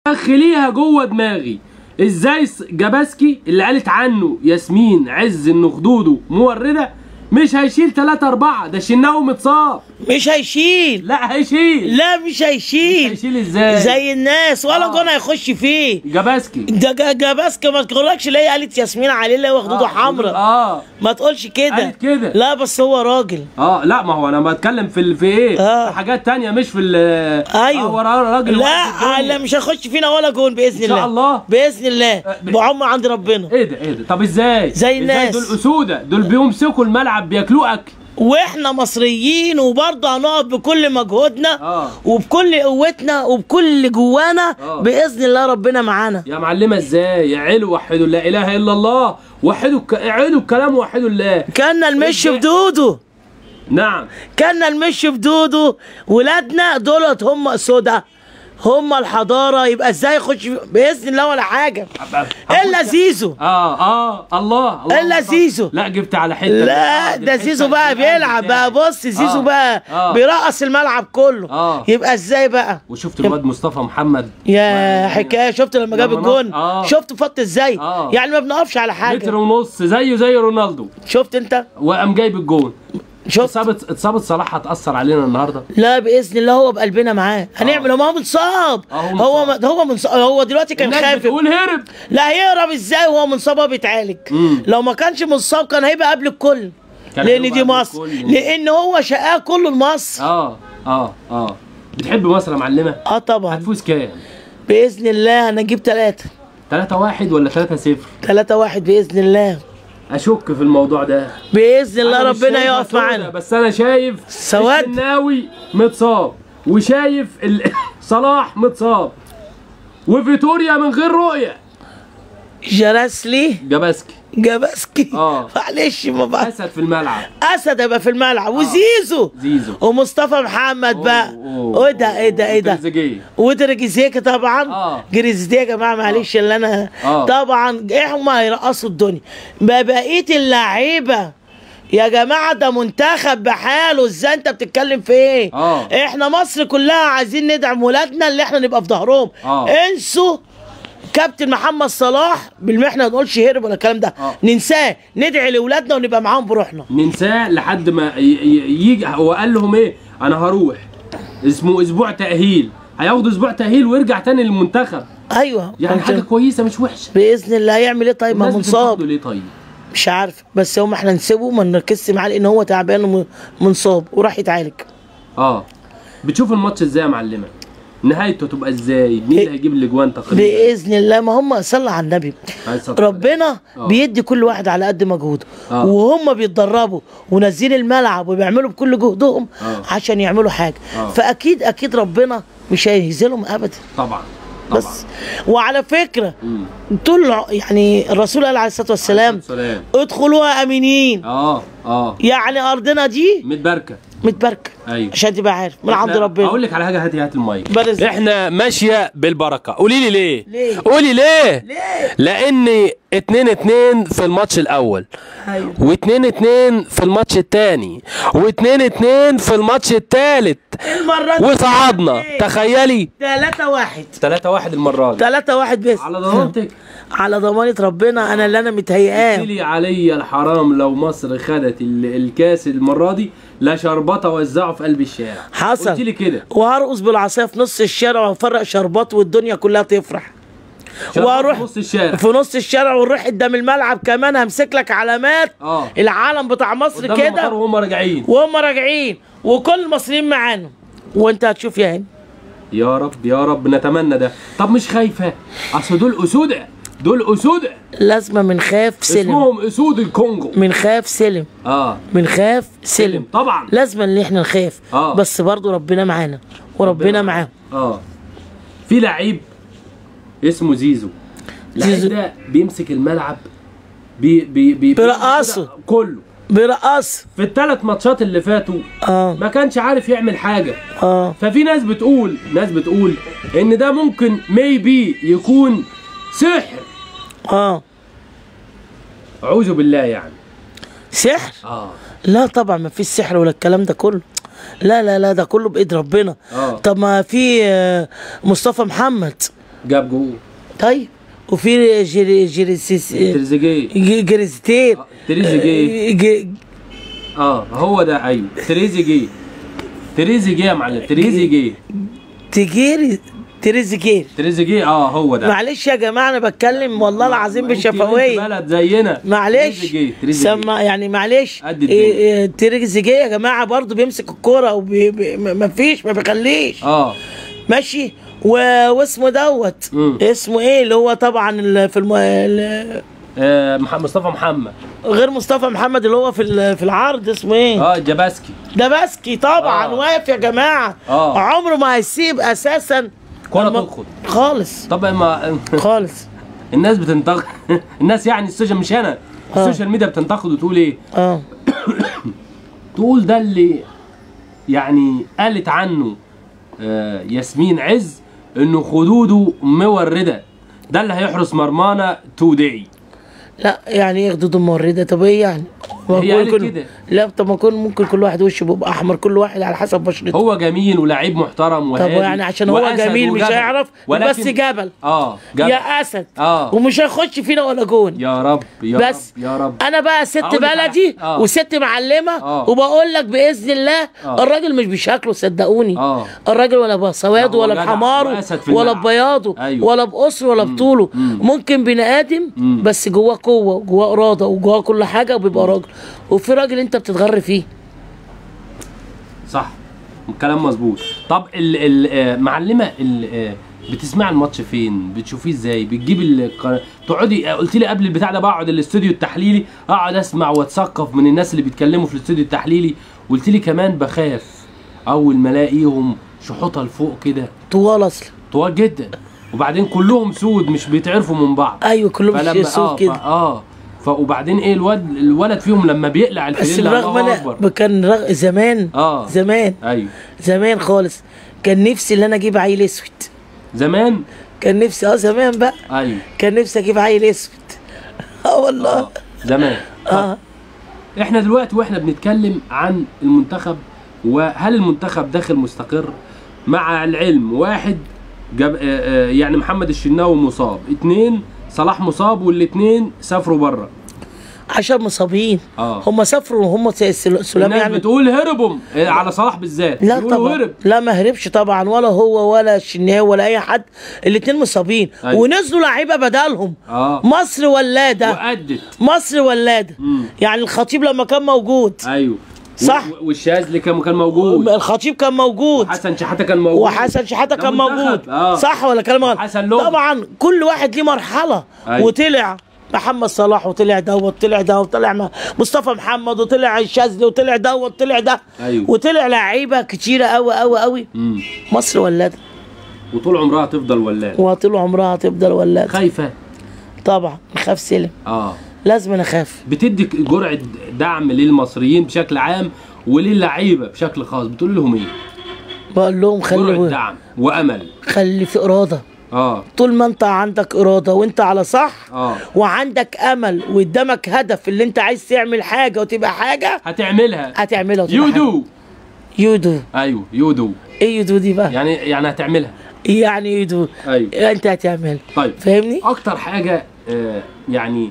دخليها جوه دماغي ازاي س- جاباسكي اللي قالت عنه ياسمين عز ان خدوده مورده مش هيشيل 3 4 ده شناوي متصاب مش هيشيل لا هيشيل لا مش هيشيل مش هيشيل ازاي زي الناس ولا آه. جون هيخش فيه جاباسكي ده جا- جاباسكا ما تقولكش ليه قالت ياسمين عليه اللي هو خدوده آه، حمراء اه ما تقولش كده قالت كده. لا بس هو راجل اه لا ما هو انا بتكلم في ال- في ايه آه. في حاجات تانية مش في ال ايوه آه، ورا راجل واقف في لا الدنيا. لا مش هيخش فينا ولا جون باذن إن شاء الله الله. باذن الله آه، ب- بعم عند ربنا ايه ده ايه ده طب ازاي زي الناس. ازاي دول اسوده دول بيمسكوا الملعب بياكلوا اكل واحنا مصريين وبرضه هنقف بكل مجهودنا آه. وبكل قوتنا وبكل اللي جوانا آه. باذن الله ربنا معانا يا معلمه ازاي يا علو وحدوا لا اله الا الله وحدوا الك... اعيدوا الكلام وحدوا الله كنا المش إزاي؟ بدودو نعم كنا المش بدودو ولادنا دولت هم سودا هم الحضاره يبقى ازاي يخش باذن الله ولا حاجه الا زيزو اه اه الله, الله إلا الله. زيزو. لا جبت على حته لا آه، دي ده الحتة زيزو بقى دي القلب بيلعب بتاعي. بقى بص زيزو آه. بقى آه. بيرقص الملعب كله آه. يبقى ازاي بقى وشفت الواد مصطفى محمد يا حكايه شفت لما جاب لما الجون نط- آه. شفت فط ازاي آه. يعني ما بنقفش على متر حاجه ونص زيه زي رونالدو شفت انت وقام جايب الجون شفت اصابه اصابه صلاح هتاثر علينا النهارده لا باذن الله هو بقلبنا معاه هنعمل ما هو متصاب آه، هو هو متصاب. هو منصاب هو دلوقتي كان الناس خايف بتقول هرب لا هيهرب ازاي وهو منصاب وهو بيتعالج مم. لو ما كانش منصاب كان هيبقى قبل الكل كان لان هيبقى دي قبل مصر الكل. لان هو شقاه كله لمصر اه اه اه بتحب مصر يا معلمه اه طبعا هتفوز كام باذن الله انا اجيب ثلاثة 3 1 ولا 3 0 ثلاثة واحد باذن الله اشك في الموضوع ده باذن الله أنا مش ربنا شايفها يقف سودة، معانا بس انا شايف سواد. الشناوي متصاب وشايف ال... صلاح متصاب وفيتوريا من غير رؤيه جراسلي جاباسكي جاباسكي آه. معلش ما بقى اسد في الملعب اسد يبقى في الملعب وزيزو زيزو. ومصطفى محمد بقى أوه، ايه ده ايه ده ايه ده وتريزيجيه. ودرجزيكا طبعا آه. جريزيكا يا جماعه معلش اللي انا آه. طبعا ايه هم هيرقصوا الدنيا ما بقيه اللعيبه يا جماعه ده منتخب بحاله ازاي انت بتتكلم في ايه آه. احنا مصر كلها عايزين ندعم ولادنا اللي احنا نبقى في ظهرهم آه. انسوا كابتن محمد صلاح بالمحنه ما نقولش هرب ولا الكلام ده آه. ننساه ندعي لاولادنا ونبقى معاهم بروحنا ننساه لحد ما ي- ي- يجي هو قال لهم ايه انا هروح اسمه اسبوع تاهيل هياخدوا اسبوع تاهيل ويرجع تاني للمنتخب ايوه يعني أنت- حاجه كويسه مش وحشه باذن الله هيعمل ايه طيب ما الناس منصاب بتنتقده ليه طيب مش عارف بس هم احنا نسيبه ما نركزش معاه لان هو تعبان ومنصاب وراح يتعالج اه بتشوف الماتش ازاي يا معلمه نهايته تبقى ازاي مين اللي هيجيب الاجوان تقريبا باذن الله ما هم صلى على النبي عليه الصلاة والسلام. ربنا آه. بيدي كل واحد على قد مجهوده آه. وهم بيتدربوا ونازلين الملعب وبيعملوا بكل جهدهم آه. عشان يعملوا حاجه آه. فاكيد اكيد ربنا مش هيهزلهم ابدا طبعا طبعا بس وعلى فكره مم. طول ع- يعني الرسول قال عليه الصلاه والسلام سلام ادخلوها امنين اه اه يعني ارضنا دي متباركه متباركه ايوه عشان تبقى عارف من عند إحنا- ربنا اقول لك على حاجه هاتي هات المايك بارز. احنا ماشيه بالبركه قولي لي ليه ليه؟ قولي ليه ليه؟ لان 2 2 في الماتش الاول ايوه و2 2 في الماتش الثاني و2 2 في الماتش الثالث المره دي وصعدنا تخيلي 3 1 3 1 المره دي 3 1 بس على ضمانتك على ضمانة ربنا انا اللي انا متهيئاه لي علي الحرام لو مصر خدت ال- الكاس المره دي لا شربطه وزعه في قلب الشارع حصل قلت لي كده وهرقص بالعصايه في نص الشارع وافرق شربات والدنيا كلها تفرح شربط واروح في نص الشارع في نص الشارع ونروح قدام الملعب كمان همسك لك علامات اه العالم بتاع مصر قدام المطار كده وهم راجعين وهم راجعين وكل المصريين معانا وانت هتشوف يا هاني يا رب يا رب نتمنى ده طب مش خايفه اصل دول اسود دول اسود لازمه من خاف سلم اسمهم اسود الكونغو من خاف سلم اه من خاف سلم سلم طبعا لازم ان احنا نخاف آه. بس برضو ربنا معانا وربنا معاهم اه في لعيب اسمه زيزو اللعيب زيزو. ده بيمسك الملعب بي بي بي برقصه. كده كله برقص في الثلاث ماتشات اللي فاتوا اه ما كانش عارف يعمل حاجه اه ففي ناس بتقول ناس بتقول ان ده ممكن ميبي يكون سحر اه اعوذ بالله يعني سحر اه لا طبعا ما فيش سحر ولا الكلام ده كله لا لا لا ده كله بايد ربنا آه. طب ما في آه، مصطفى محمد جاب جول طيب وفي جيري جيريسيس تريزيجيه ج- جريستير آه، تريزيجيه ج- اه هو ده ايوه تريزيجيه تريزيجيه يا معلم تريزيجيه تجيري تريزيجير تريزيجيه اه هو ده معلش يا جماعه انا بتكلم والله العظيم ما أنت بنت بالشفويه بلد زينا معلش تريزيجيه تريزيجيه سما يعني معلش قد الدنيا. إيه إيه تريزيجيه يا جماعه برضه بيمسك الكوره وما فيش ما بيخليش اه ماشي و... واسمه دوت مم. اسمه ايه اللي هو طبعا ال- في الم... ال- آه، مح- مصطفى محمد غير مصطفى محمد اللي هو في ال- في العرض اسمه ايه اه جاباسكي ده باسكي طبعا آه. واقف يا جماعه آه. عمره ما هيسيب اساسا كرة لما- تدخل. خالص طب ما خالص الناس بتنتقد الناس يعني السوشيال مش انا آه. السوشيال ميديا بتنتقد وتقول ايه اه تقول ده اللي يعني قالت عنه آه، ياسمين عز انه خدوده مورده ده اللي هيحرس مرمانا تو داي لا يعني ايه خدود مورده طب ايه يعني ما هي كل- قالت كل- كده. لا طب ما يكون ممكن كل واحد وشه بيبقى احمر كل واحد على حسب بشرته هو جميل ولاعيب محترم طب وهادي يعني عشان هو وأسد جميل مش وجبل. هيعرف ولكن- بس جبل اه جبل. يا اسد آه. ومش هيخش فينا ولا جون يا رب يا بس رب يا رب انا بقى ست أقول لك على- بلدي آه. وست معلمه آه. وبقول لك باذن الله آه. الراجل مش بشكله صدقوني آه. الراجل ولا بسواده لا، هو ولا جدع بحماره وأسد في ولا الملعب. ببياضه أيوه. ولا بقصره ولا بطوله مم. ممكن بني ادم مم. بس جواه قوه وجواه اراده وجواه كل حاجه وبيبقى راجل وفي راجل انت بتتغر فيه صح الكلام مظبوط طب ال ال آه، معلمه ال آه، بتسمع الماتش فين بتشوفيه ازاي بتجيب القناه تقعدي آه، قلت لي قبل البتاع ده بقعد الاستوديو التحليلي اقعد اسمع واتثقف من الناس اللي بيتكلموا في الاستوديو التحليلي قلت لي كمان بخاف اول ما الاقيهم شحوطه لفوق كده طوال اصلا طوال جدا وبعدين كلهم سود مش بيتعرفوا من بعض ايوه كلهم فلما صوت اه كده ف- اه ف وبعدين ايه الواد الولد فيهم لما بيقلع بس الفانيلا برغم الله انا اكبر كان رغ... زمان اه زمان ايوه زمان خالص كان نفسي ان انا اجيب عيل اسود زمان كان نفسي اه زمان بقى ايوه كان نفسي اجيب عيل اسود اه والله اه زمان اه احنا دلوقتي واحنا بنتكلم عن المنتخب وهل المنتخب داخل مستقر مع العلم واحد جاب آه آه يعني محمد الشناوي مصاب اتنين صلاح مصاب والاتنين سافروا بره عشان مصابين اه هم سافروا وهم س- سل- سلام الناس يعني بتقول هربوا آه، على صلاح بالذات لا بيقولوا طبعا هرب لا ما هربش طبعا ولا هو ولا الشناوي ولا اي حد الاتنين مصابين أيوة. ونزلوا لعيبه بدلهم اه مصر ولاده وأدت مصر ولاده مم. يعني الخطيب لما كان موجود ايوه صح. و- و- والشاذلي كان كان موجود الخطيب كان موجود وحسن شحاته كان موجود وحسن شحاته ده كان منتخب. موجود آه. صح ولا كلام غلط؟ وحسن لقمة. طبعا كل واحد ليه مرحله أيوة. وطلع محمد صلاح وطلع دوت طلع ده وطلع م- مصطفى محمد وطلع الشاذلي وطلع دوت وطلع ده أيوة. وطلع لعيبه كتيره قوي قوي قوي مم. مصر ولاده وطول عمرها تفضل ولاده وطول عمرها هتفضل ولاده خايفه طبعا نخاف سلم اه لازم نخاف بتدي جرعه دعم للمصريين بشكل عام وللعيبه بشكل خاص بتقول لهم ايه بقول لهم جرعه خلي دعم وامل خلي في اراده اه طول ما انت عندك اراده وانت على صح اه وعندك امل وقدامك هدف اللي انت عايز تعمل حاجه وتبقى حاجه هتعملها هتعملها وتبقى يو حاجة. دو يودو ايوه يو دو ايه يودو دي بقى يعني يعني هتعملها يعني يودو ايوه انت هتعمل طيب فاهمني اكتر حاجه آه يعني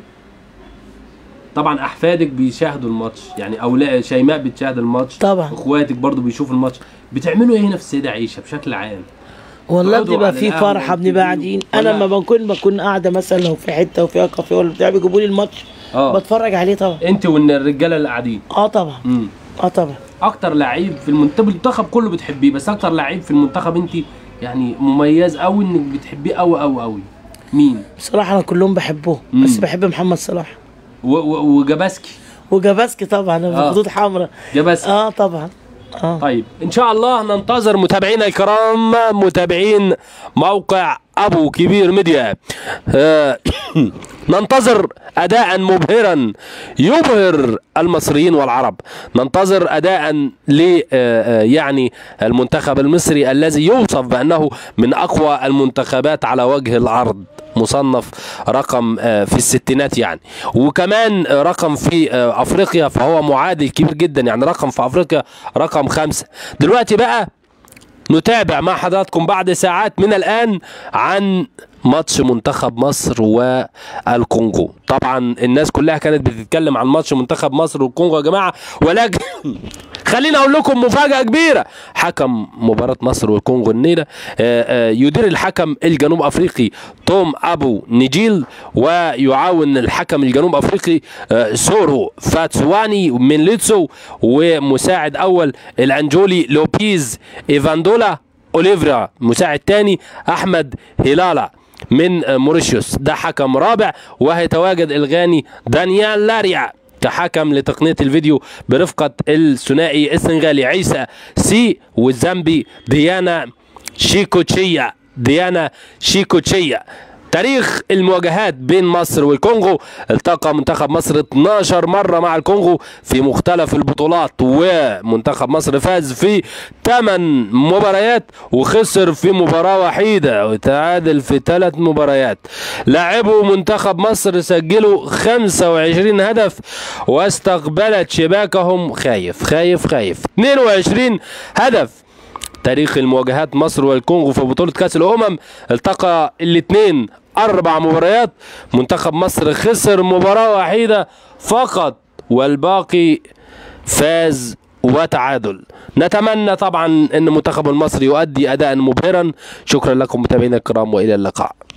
طبعا احفادك بيشاهدوا الماتش يعني اولاد شيماء بتشاهد الماتش طبعا. اخواتك برضو بيشوفوا الماتش بتعملوا ايه هنا في السيده عيشه بشكل عام والله تقعدوا بتبقى على في القهوة فرحه بنبقى وتجيبوا- قاعدين ولا- انا لما بكون بكون قاعده مثلا لو في حته وفيها كافيه ولا بتاع بيجيبوا لي الماتش اه بتفرج عليه طبعا انت والرجاله اللي قاعدين اه طبعا امم اه طبعا اكتر لعيب في المنتخب المنتخب كله بتحبيه بس اكتر لعيب في المنتخب انت يعني مميز قوي انك بتحبيه قوي قوي قوي مين بصراحه انا كلهم بحبهم مم. بس بحب محمد صلاح و- و- وجباسكي وجاباسكي طبعا آه. انا خطوط حمراء جباسكي اه طبعا اه طيب ان شاء الله ننتظر متابعينا الكرام متابعين موقع ابو كبير ميديا آه، ننتظر اداء مبهرا يبهر المصريين والعرب ننتظر اداء ل آه، آه، يعني المنتخب المصري الذي يوصف بانه من اقوى المنتخبات على وجه الارض مصنف رقم آه، في الستينات يعني وكمان آه، رقم في آه، افريقيا فهو معادل كبير جدا يعني رقم في افريقيا رقم خمسة دلوقتي بقى نتابع مع حضراتكم بعد ساعات من الآن عن ماتش منتخب مصر والكونغو طبعا الناس كلها كانت بتتكلم عن ماتش منتخب مصر والكونغو يا جماعة ولكن خليني اقول لكم مفاجأة كبيرة حكم مباراة مصر والكونغو النيلة آه، آه، يدير الحكم الجنوب افريقي توم ابو نيجيل ويعاون الحكم الجنوب افريقي آه، سورو فاتسواني من ليتسو ومساعد اول الانجولي لوبيز ايفاندولا اوليفرا مساعد تاني احمد هلالا من آه، موريشيوس ده حكم رابع وهيتواجد الغاني دانيال لاريا كحكم لتقنية الفيديو برفقة الثنائي السنغالي عيسى سي والزامبي ديانا شيكوتشيا ديانا شيكوتشيا تاريخ المواجهات بين مصر والكونغو التقى منتخب مصر 12 مرة مع الكونغو في مختلف البطولات ومنتخب مصر فاز في 8 مباريات وخسر في مباراة وحيدة وتعادل في ثلاث مباريات لاعبو منتخب مصر سجلوا 25 هدف واستقبلت شباكهم خايف خايف خايف 22 هدف تاريخ المواجهات مصر والكونغو في بطولة كأس الأمم التقى الاثنين أربع مباريات منتخب مصر خسر مباراة وحيدة فقط والباقي فاز وتعادل نتمنى طبعا أن المنتخب المصري يؤدي أداء مبهرا شكرا لكم متابعينا الكرام وإلى اللقاء